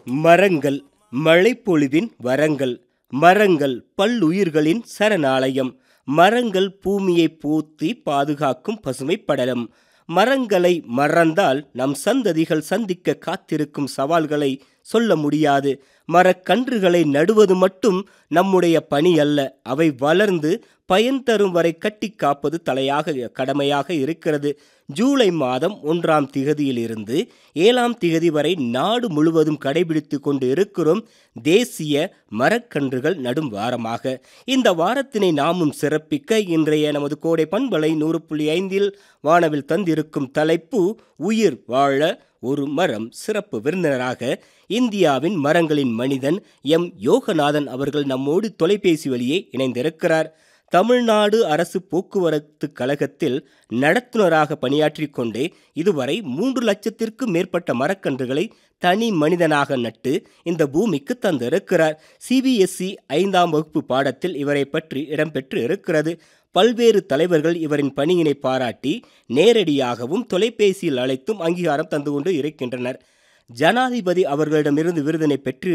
மரங்கள் மழைப்பொழிவின் வரங்கள் மரங்கள் பல்லுயிர்களின் சரணாலயம் மரங்கள் பூமியை போத்தி பாதுகாக்கும் பசுமை படலம் மரங்களை மறந்தால் நம் சந்ததிகள் சந்திக்க காத்திருக்கும் சவால்களை சொல்ல முடியாது மரக்கன்றுகளை நடுவது மட்டும் நம்முடைய பணி அல்ல அவை வளர்ந்து பயன் தரும் வரை கட்டி காப்பது தலையாக கடமையாக இருக்கிறது ஜூலை மாதம் ஒன்றாம் திகதியிலிருந்து ஏழாம் திகதி வரை நாடு முழுவதும் கடைபிடித்து கொண்டு இருக்கிறோம் தேசிய மரக்கன்றுகள் நடும் வாரமாக இந்த வாரத்தினை நாமும் சிறப்பிக்க இன்றைய நமது கோடை பண்பலை நூறு புள்ளி ஐந்தில் வானவில் தந்திருக்கும் தலைப்பு உயிர் வாழ ஒரு மரம் சிறப்பு விருந்தினராக இந்தியாவின் மரங்களின் மனிதன் எம் யோகநாதன் அவர்கள் நம்மோடு தொலைபேசி வழியே இணைந்திருக்கிறார் தமிழ்நாடு அரசு போக்குவரத்து கழகத்தில் நடத்துனராக பணியாற்றி கொண்டே இதுவரை மூன்று லட்சத்திற்கும் மேற்பட்ட மரக்கன்றுகளை தனி மனிதனாக நட்டு இந்த பூமிக்கு தந்திருக்கிறார் சிபிஎஸ்இ ஐந்தாம் வகுப்பு பாடத்தில் இவரை பற்றி இடம்பெற்று இருக்கிறது பல்வேறு தலைவர்கள் இவரின் பணியினை பாராட்டி நேரடியாகவும் தொலைபேசியில் அழைத்தும் அங்கீகாரம் தந்து கொண்டு இருக்கின்றனர் ஜனாதிபதி அவர்களிடமிருந்து விருதினை பெற்று